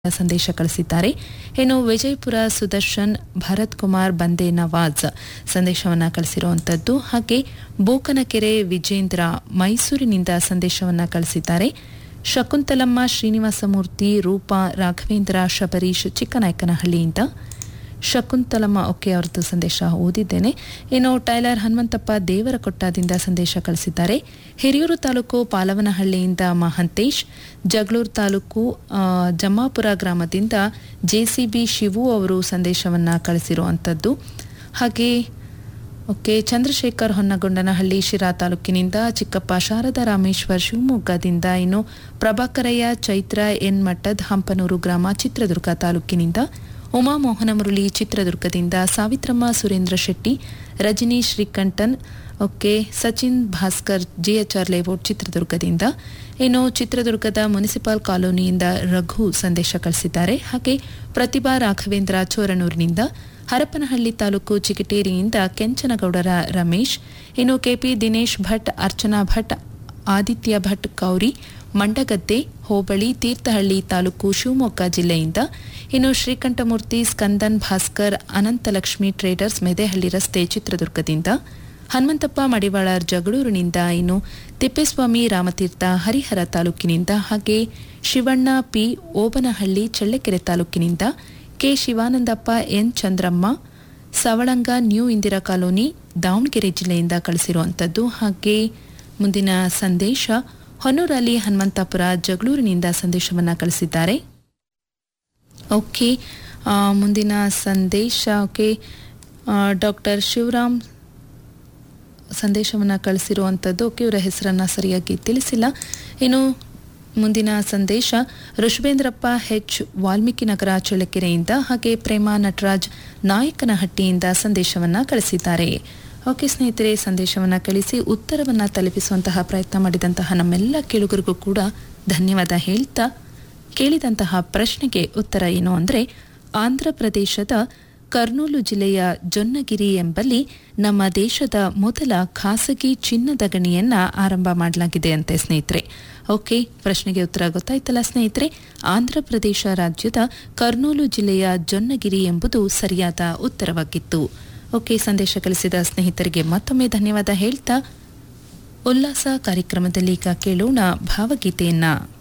ಸಂದೇಶ ಕಳಿಸಿದ್ದಾರೆ ಇನ್ನು ವಿಜಯಪುರ ಸುದರ್ಶನ್ ಭರತ್ ಕುಮಾರ್ ಬಂದೆ ನವಾಜ್ ಸಂದೇಶವನ್ನ ಕಳಿಸಿರುವಂತದ್ದು ಹಾಗೆ ಬೋಕನಕೆರೆ ವಿಜೇಂದ್ರ ಮೈಸೂರಿನಿಂದ ಸಂದೇಶವನ್ನ ಕಳಿಸಿದ್ದಾರೆ ಶಕುಂತಲಮ್ಮ ಶ್ರೀನಿವಾಸಮೂರ್ತಿ ರೂಪಾ ರಾಘವೇಂದ್ರ ಶಬರೀಶ್ ಚಿಕ್ಕನಾಯಕನಹಳ್ಳಿಯಿಂದ ಶಕುಂತಲಮ್ಮ ಒಕೆ ಅವರದ್ದು ಸಂದೇಶ ಓದಿದ್ದೇನೆ ಇನ್ನು ಟೈಲರ್ ಹನುಮಂತಪ್ಪ ದೇವರಕೊಟ್ಟದಿಂದ ಸಂದೇಶ ಕಳಿಸಿದ್ದಾರೆ ಹಿರಿಯೂರು ತಾಲೂಕು ಪಾಲವನಹಳ್ಳಿಯಿಂದ ಮಹಂತೇಶ್ ಜಗಳೂರು ತಾಲೂಕು ಆ, ಜಮ್ಮಾಪುರ ಗ್ರಾಮದಿಂದ ಜೆಸಿಬಿ ಶಿವು ಅವರು ಸಂದೇಶವನ್ನ ಕಳಿಸಿರುವಂಥದ್ದು ಹಾಗೆ ಓಕೆ ಚಂದ್ರಶೇಖರ್ ಹೊನ್ನಗೊಂಡನಹಳ್ಳಿ ಶಿರಾ ತಾಲೂಕಿನಿಂದ ಚಿಕ್ಕಪ್ಪ ಶಾರದಾ ರಾಮೇಶ್ವರ್ ಶಿವಮೊಗ್ಗದಿಂದ ಇನ್ನು ಪ್ರಭಾಕರಯ್ಯ ಚೈತ್ರ ಎನ್ ಮಠದ್ ಹಂಪನೂರು ಗ್ರಾಮ ಚಿತ್ರದುರ್ಗ ತಾಲೂಕಿನಿಂದ ಉಮಾ ಮೋಹನ ಮುರಳಿ ಚಿತ್ರದುರ್ಗದಿಂದ Savitramma Surendra Shetty Rajani Srikantan okay Sachin Bhaskar GHR layout ಚಿತ್ರದುರ್ಗದಿಂದ ಇನ್ನು ಚಿತ್ರದುರ್ಗದ ಮುನಿಸಿಪಲ್ ಕಾಲೋನಿಯಿಂದ ರಘು ಸಂದೇಶ ಕಳಿಸಿದ್ದಾರೆ ಹಾಗೆ ಪ್ರತಿಭಾ ರಾಘವೇಂದ್ರ ಚೋರನೂರಿನಿಂದ ಹರಪನಹಳ್ಳಿ ತಾಲೂಕು ಚಿಕಿಟೇರಿಯಿಂದ ಕೆಂಚನಗೌಡರ ರಮೇಶ್ ಇನ್ನು ಕೆಪಿ ದಿನೇಶ್ ಭಟ್ ಅರ್ಚನಾ ಭಟ್ ಆದಿತ್ಯ ಭಟ್ ಕೌರಿ ಮಂಡಗದ್ದೆ ಹೋಬಳಿ ತೀರ್ಥಹಳ್ಳಿ ತಾಲೂಕು ಶಿವಮೊಗ್ಗ ಜಿಲ್ಲೆಯಿಂದ ಇನ್ನು ಶ್ರೀಕಂಠಮೂರ್ತಿ ಸ್ಕಂದನ್ ಭಾಸ್ಕರ್ ಅನಂತಲಕ್ಷ್ಮಿ ಟ್ರೇಡರ್ಸ್ ಮೆದೆಹಳ್ಳಿ ರಸ್ತೆ ಚಿತ್ರದುರ್ಗದಿಂದ ಹನುಮಂತಪ್ಪ ಮಡಿವಾಳರ್ ಜಗಳೂರಿನಿಂದ ಇನ್ನು ತಿಪ್ಪೇಸ್ವಾಮಿ ರಾಮತೀರ್ಥ ಹರಿಹರ ತಾಲೂಕಿನಿಂದ ಹಾಗೆ ಶಿವಣ್ಣ ಪಿ ಓಬನಹಳ್ಳಿ ಚಳ್ಳಕೆರೆ ತಾಲೂಕಿನಿಂದ K Shivanandappa N Chandramma Savalanga new Indira colony Davanagere ಜಿಲ್ಲೆಯಿಂದ ಕಳಿಸಿರುವಂಥದ್ದು ಹಾಗೆ ಮುಂದಿನ ಸಂದೇಶ ಹೊನ್ನೂರಲ್ಲಿ ಹನುಮಂತಪುರ ಜಗಳೂರಿನಿಂದ ಸಂದೇಶವನ್ನು ಕಳಿಸಿದ್ದಾರೆ ಓಕೆ ಆ, ಮುಂದಿನ ಸಂದೇಶ ಓಕೆ ಡಾಕ್ಟರ್ ಶಿವರಾಮ್ ಸಂದೇಶವನ್ನು ಕಳಿಸಿರುವಂಥದ್ದು ಓಕೆ ಇವರ ಹೆಸರನ್ನು ಸರಿಯಾಗಿ ತಿಳಿಸಿಲ್ಲ ಇನ್ನು ಮುಂದಿನ ಸಂದೇಶ ಋಷಭೇಂದ್ರಪ್ಪ ಹೆಚ್ ವಾಲ್ಮೀಕಿ ನಗರ ಚಳ್ಳಕೆರೆಯಿಂದ ಹಾಗೆ ಪ್ರೇಮ ನಟರಾಜ್ ನಾಯಕನಹಟ್ಟಿಯಿಂದ ಸಂದೇಶವನ್ನು ಕಳಿಸಿದ್ದಾರೆ ಓಕೆ ಸ್ನೇಹಿತರೆ ಸಂದೇಶವನ್ನು ಕಳಿಸಿ ಉತ್ತರವನ್ನು ತಲುಪಿಸುವಂತಹ ಪ್ರಯತ್ನ ಮಾಡಿದಂತಹ ನಮ್ಮೆಲ್ಲ ಕೇಳುಗರಿಗೂ ಕೂಡ ಧನ್ಯವಾದ ಹೇಳ್ತಾ ಕೇಳಿದಂತಹ ಪ್ರಶ್ನೆಗೆ ಉತ್ತರ ಏನು ಅಂದರೆ ಆಂಧ್ರ ಪ್ರದೇಶದ ಕರ್ನೂಲು ಜಿಲ್ಲೆಯ ಜೊನ್ನಗಿರಿ ಎಂಬಲ್ಲಿ ನಮ್ಮ ದೇಶದ ಮೊದಲ ಖಾಸಗಿ ಚಿನ್ನದ ಗಣಿಯನ್ನ ಆರಂಭ ಮಾಡಲಾಗಿದೆ ಅಂತೆ ಸ್ನೇಹಿತರೆ ಓಕೆ ಪ್ರಶ್ನೆಗೆ ಉತ್ತರ ಗೊತ್ತಾಯ್ತಲ್ಲ ಸ್ನೇಹಿತರೆ ಆಂಧ್ರ ಪ್ರದೇಶ ರಾಜ್ಯದ ಕರ್ನೂಲು ಜಿಲ್ಲೆಯ ಜೊನ್ನಗಿರಿ ಎಂಬುದು ಸರಿಯಾದ ಉತ್ತರವಾಗಿತ್ತು ಓಕೆ ಸಂದೇಶ ಕಳಿಸಿದ ಸ್ನೇಹಿತರಿಗೆ ಮತ್ತೊಮ್ಮೆ ಧನ್ಯವಾದ ಹೇಳ್ತಾ ಉಲ್ಲಾಸ ಕಾರ್ಯಕ್ರಮದಲ್ಲಿ ಈಗ ಕೇಳೋಣ ಭಾವಗೀತೆಯನ್ನ